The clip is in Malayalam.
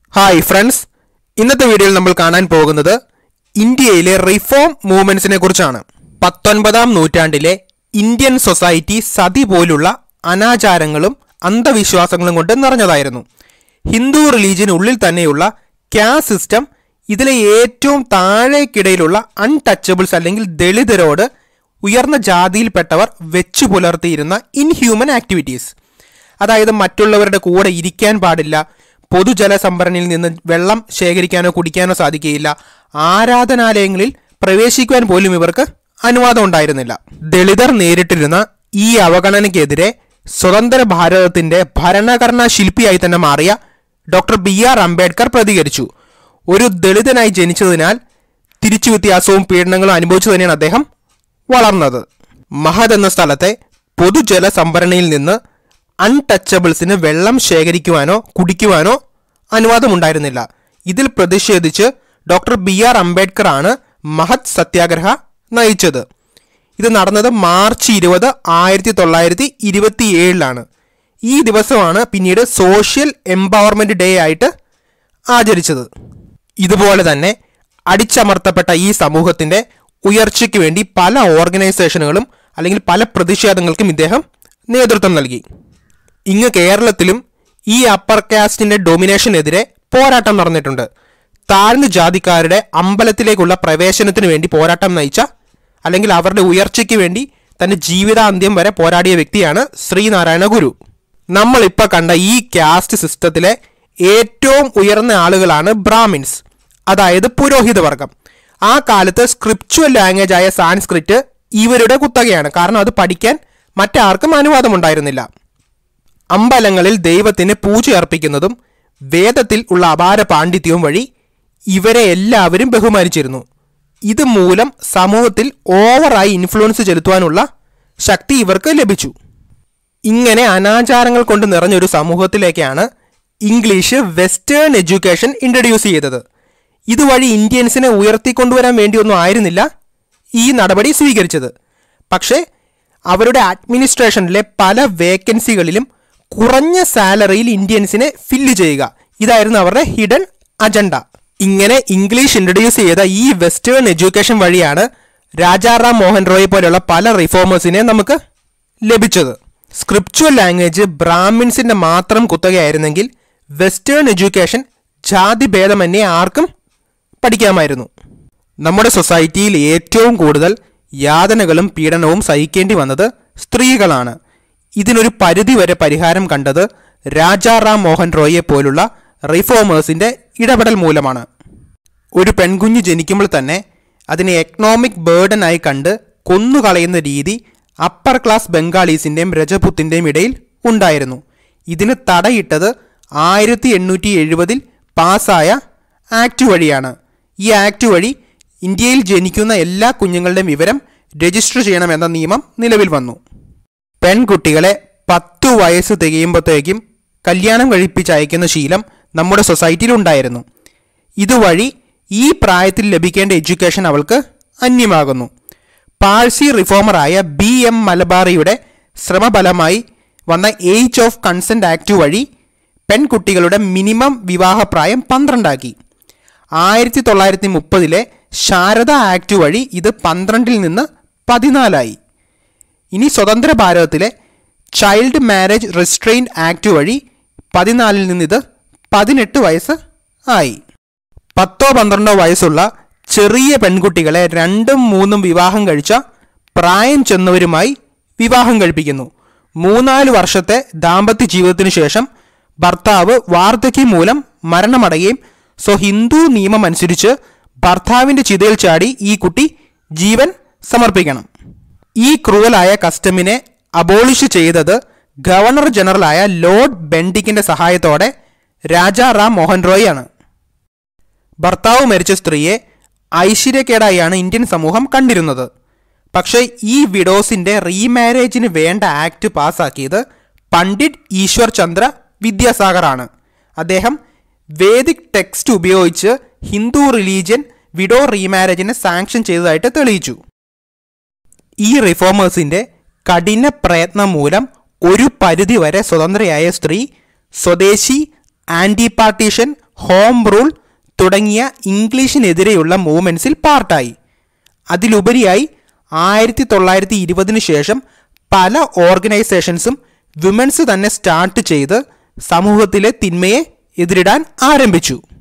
ഹായ് ഫ്രണ്ട്സ് ഇന്നത്തെ വീഡിയോയിൽ നമ്മൾ കാണാൻ പോകുന്നത് ഇന്ത്യയിലെ റിഫോം മൂവ്മെന്റ്സിനെ കുറിച്ചാണ് പത്തൊൻപതാം നൂറ്റാണ്ടിലെ ഇന്ത്യൻ സൊസൈറ്റി സതി പോലുള്ള അനാചാരങ്ങളും അന്ധവിശ്വാസങ്ങളും കൊണ്ട് നിറഞ്ഞതായിരുന്നു ഹിന്ദു റിലീജിയനുള്ളിൽ തന്നെയുള്ള ക്യാസ്റ്റ് സിസ്റ്റം ഇതിലെ ഏറ്റവും താഴേക്കിടയിലുള്ള അൺടച്ചബിൾസ് അല്ലെങ്കിൽ ദളിതരോട് ഉയർന്ന ജാതിയിൽപ്പെട്ടവർ വെച്ചു പുലർത്തിയിരുന്ന ഇൻഹ്യൂമൻ ആക്ടിവിറ്റീസ് അതായത് മറ്റുള്ളവരുടെ കൂടെ ഇരിക്കാൻ പാടില്ല പൊതുജല സംഭരണിയിൽ നിന്ന് വെള്ളം ശേഖരിക്കാനോ കുടിക്കാനോ സാധിക്കുകയില്ല ആരാധനാലയങ്ങളിൽ പ്രവേശിക്കുവാൻ പോലും ഇവർക്ക് അനുവാദം ഉണ്ടായിരുന്നില്ല ദളിതർ നേരിട്ടിരുന്ന ഈ അവഗണനയ്ക്കെതിരെ സ്വതന്ത്ര ഭാരതത്തിന്റെ ഭരണഘടനാ ശില്പിയായി തന്നെ മാറിയ ഡോക്ടർ ബി ആർ അംബേദ്കർ പ്രതികരിച്ചു ഒരു ദളിതനായി ജനിച്ചതിനാൽ തിരിച്ചു വ്യത്യാസവും പീഡനങ്ങളും അനുഭവിച്ചു തന്നെയാണ് അദ്ദേഹം വളർന്നത് മഹദ് എന്ന സ്ഥലത്തെ പൊതുജല സംഭരണിയിൽ നിന്ന് അൺടച്ചബിൾസിന് വെള്ളം ശേഖരിക്കുവാനോ കുടിക്കുവാനോ അനുവാദമുണ്ടായിരുന്നില്ല ഇതിൽ പ്രതിഷേധിച്ച് ഡോക്ടർ ബി ആർ അംബേദ്കർ ആണ് മഹത് സത്യാഗ്രഹ നയിച്ചത് ഇത് നടന്നത് മാർച്ച് ഇരുപത് ആയിരത്തി തൊള്ളായിരത്തി ഇരുപത്തി ഏഴിലാണ് ഈ ദിവസമാണ് പിന്നീട് സോഷ്യൽ എംപവർമെന്റ് ഡേ ആയിട്ട് ആചരിച്ചത് ഇതുപോലെ തന്നെ അടിച്ചമർത്തപ്പെട്ട ഈ സമൂഹത്തിന്റെ ഉയർച്ചയ്ക്ക് വേണ്ടി പല ഓർഗനൈസേഷനുകളും അല്ലെങ്കിൽ പല പ്രതിഷേധങ്ങൾക്കും ഇദ്ദേഹം നേതൃത്വം നൽകി ഇങ്ങ് കേരളത്തിലും ഈ അപ്പർ കാസ്റ്റിന്റെ ഡൊമിനേഷനെതിരെ പോരാട്ടം നടന്നിട്ടുണ്ട് താഴ്ന്ന ജാതിക്കാരുടെ അമ്പലത്തിലേക്കുള്ള പ്രവേശനത്തിന് വേണ്ടി പോരാട്ടം നയിച്ച അല്ലെങ്കിൽ അവരുടെ ഉയർച്ചയ്ക്ക് വേണ്ടി തന്റെ ജീവിതാന്ത്യം വരെ പോരാടിയ വ്യക്തിയാണ് ശ്രീനാരായണ ഗുരു നമ്മൾ ഇപ്പോൾ കണ്ട ഈ കാസ്റ്റ് സിസ്റ്റത്തിലെ ഏറ്റവും ഉയർന്ന ആളുകളാണ് ബ്രാഹ്മിൻസ് അതായത് പുരോഹിത വർഗം ആ കാലത്ത് സ്ക്രിപ്ച്വൽ ലാംഗ്വേജ് ആയ സാൻസ്ക്രിറ്റ് ഇവരുടെ കുത്തകയാണ് കാരണം അത് പഠിക്കാൻ മറ്റാർക്കും അനുവാദമുണ്ടായിരുന്നില്ല അമ്പലങ്ങളിൽ ദൈവത്തിന് പൂജ അർപ്പിക്കുന്നതും വേദത്തിൽ ഉള്ള അപാര പാണ്ഡിത്യവും വഴി ഇവരെ എല്ലാവരും ബഹുമാനിച്ചിരുന്നു ഇത് മൂലം സമൂഹത്തിൽ ഓവറായി ഇൻഫ്ലുവൻസ് ചെലുത്തുവാനുള്ള ശക്തി ഇവർക്ക് ലഭിച്ചു ഇങ്ങനെ അനാചാരങ്ങൾ കൊണ്ട് നിറഞ്ഞൊരു സമൂഹത്തിലേക്കാണ് ഇംഗ്ലീഷ് വെസ്റ്റേൺ എഡ്യൂക്കേഷൻ ഇൻട്രൊഡ്യൂസ് ചെയ്തത് ഇതുവഴി ഇന്ത്യൻസിനെ ഉയർത്തിക്കൊണ്ടുവരാൻ വേണ്ടിയൊന്നും ആയിരുന്നില്ല ഈ നടപടി സ്വീകരിച്ചത് പക്ഷേ അവരുടെ അഡ്മിനിസ്ട്രേഷനിലെ പല വേക്കൻസികളിലും കുറഞ്ഞ സാലറിയിൽ ഇന്ത്യൻസിനെ ഫില്ല് ചെയ്യുക ഇതായിരുന്നു അവരുടെ ഹിഡൻ അജണ്ട ഇങ്ങനെ ഇംഗ്ലീഷ് ഇൻട്രൊഡ്യൂസ് ചെയ്ത ഈ വെസ്റ്റേൺ എഡ്യൂക്കേഷൻ വഴിയാണ് രാജാറാം മോഹൻ റോയെ പോലെയുള്ള പല റിഫോമേഴ്സിനെ നമുക്ക് ലഭിച്ചത് സ്ക്രിപ്ച്വൽ ലാംഗ്വേജ് ബ്രാഹ്മിൻസിന്റെ മാത്രം കുത്തകയായിരുന്നെങ്കിൽ വെസ്റ്റേൺ എഡ്യൂക്കേഷൻ ജാതി ഭേദമന്യേ ആർക്കും പഠിക്കാമായിരുന്നു നമ്മുടെ സൊസൈറ്റിയിൽ ഏറ്റവും കൂടുതൽ യാതനകളും പീഡനവും സഹിക്കേണ്ടി വന്നത് സ്ത്രീകളാണ് ഇതിനൊരു പരിധിവരെ പരിഹാരം കണ്ടത് രാജാറാം മോഹൻ റോയെ പോലുള്ള റിഫോമേഴ്സിന്റെ ഇടപെടൽ മൂലമാണ് ഒരു പെൺകുഞ്ഞ് ജനിക്കുമ്പോൾ തന്നെ അതിനെ എക്കണോമിക് ബേർഡനായി കണ്ട് കൊന്നുകളയുന്ന രീതി അപ്പർ ക്ലാസ് ബംഗാളീസിൻ്റെയും രജപുത്തിൻ്റെയും ഇടയിൽ ഉണ്ടായിരുന്നു ഇതിന് തടയിട്ടത് ആയിരത്തി എണ്ണൂറ്റി എഴുപതിൽ പാസ്സായ ആക്ട് വഴിയാണ് ഈ ആക്ട് വഴി ഇന്ത്യയിൽ ജനിക്കുന്ന എല്ലാ കുഞ്ഞുങ്ങളുടെയും വിവരം രജിസ്റ്റർ ചെയ്യണമെന്ന നിയമം നിലവിൽ വന്നു പെൺകുട്ടികളെ പത്തു വയസ്സ് തികയുമ്പോഴത്തേക്കും കല്യാണം കഴിപ്പിച്ച് അയക്കുന്ന ശീലം നമ്മുടെ സൊസൈറ്റിയിൽ ഉണ്ടായിരുന്നു ഇതുവഴി ഈ പ്രായത്തിൽ ലഭിക്കേണ്ട എഡ്യൂക്കേഷൻ അവൾക്ക് അന്യമാകുന്നു പാഴ്സി റിഫോമറായ ബി എം മലബാറിയുടെ ശ്രമഫലമായി വന്ന ഏജ് ഓഫ് കൺസെന്റ് ആക്ട് വഴി പെൺകുട്ടികളുടെ മിനിമം വിവാഹപ്രായം പന്ത്രണ്ടാക്കി ആയിരത്തി തൊള്ളായിരത്തി മുപ്പതിലെ ശാരദ ആക്ട് വഴി ഇത് പന്ത്രണ്ടിൽ നിന്ന് പതിനാലായി ഇനി സ്വതന്ത്ര ഭാരതത്തിലെ ചൈൽഡ് മാരേജ് റെസ്ട്രെയിൻ ആക്ട് വഴി പതിനാലിൽ നിന്ന് ഇത് പതിനെട്ട് വയസ്സ് ആയി പത്തോ പന്ത്രണ്ടോ വയസ്സുള്ള ചെറിയ പെൺകുട്ടികളെ രണ്ടും മൂന്നും വിവാഹം കഴിച്ച പ്രായം ചെന്നവരുമായി വിവാഹം കഴിപ്പിക്കുന്നു മൂന്നാല് വർഷത്തെ ദാമ്പത്യ ജീവിതത്തിനു ശേഷം ഭർത്താവ് വാർദ്ധക്യം മൂലം മരണമടയുകയും സോ ഹിന്ദു നിയമം അനുസരിച്ച് ഭർത്താവിന്റെ ചിതയിൽ ചാടി ഈ കുട്ടി ജീവൻ സമർപ്പിക്കണം ഈ ക്രൂവലായ കസ്റ്റമിനെ അബോളിഷ് ചെയ്തത് ഗവർണർ ജനറലായ ലോർഡ് ബെൻഡിക്കിന്റെ സഹായത്തോടെ രാജാ റാം മോഹൻ റോയ് ആണ് ഭർത്താവ് മരിച്ച സ്ത്രീയെ ഐശ്വര്യക്കേടായാണ് ഇന്ത്യൻ സമൂഹം കണ്ടിരുന്നത് പക്ഷേ ഈ വിഡോസിന്റെ റീമാരേജിന് വേണ്ട ആക്ട് പാസാക്കിയത് പണ്ഡിറ്റ് ഈശ്വർ ചന്ദ്ര വിദ്യാസാഗർ ആണ് അദ്ദേഹം വേദിക് ടെക്സ്റ്റ് ഉപയോഗിച്ച് ഹിന്ദു റിലീജിയൻ വിഡോ റീമാരേജിനെ സാങ്ഷൻ ചെയ്തതായിട്ട് തെളിയിച്ചു ഈ റിഫോമേഴ്സിന്റെ കഠിന പ്രയത്നം മൂലം ഒരു പരിധിവരെ സ്വതന്ത്രയായ സ്ത്രീ സ്വദേശി ആന്റി പാർട്ടീഷൻ ഹോം റൂൾ തുടങ്ങിയ ഇംഗ്ലീഷിനെതിരെയുള്ള മൂവ്മെൻറ്റ്സിൽ പാർട്ടായി അതിലുപരിയായി ആയിരത്തി തൊള്ളായിരത്തി ഇരുപതിന് ശേഷം പല ഓർഗനൈസേഷൻസും വിമൻസ് തന്നെ സ്റ്റാർട്ട് ചെയ്ത് സമൂഹത്തിലെ തിന്മയെ എതിരിടാൻ ആരംഭിച്ചു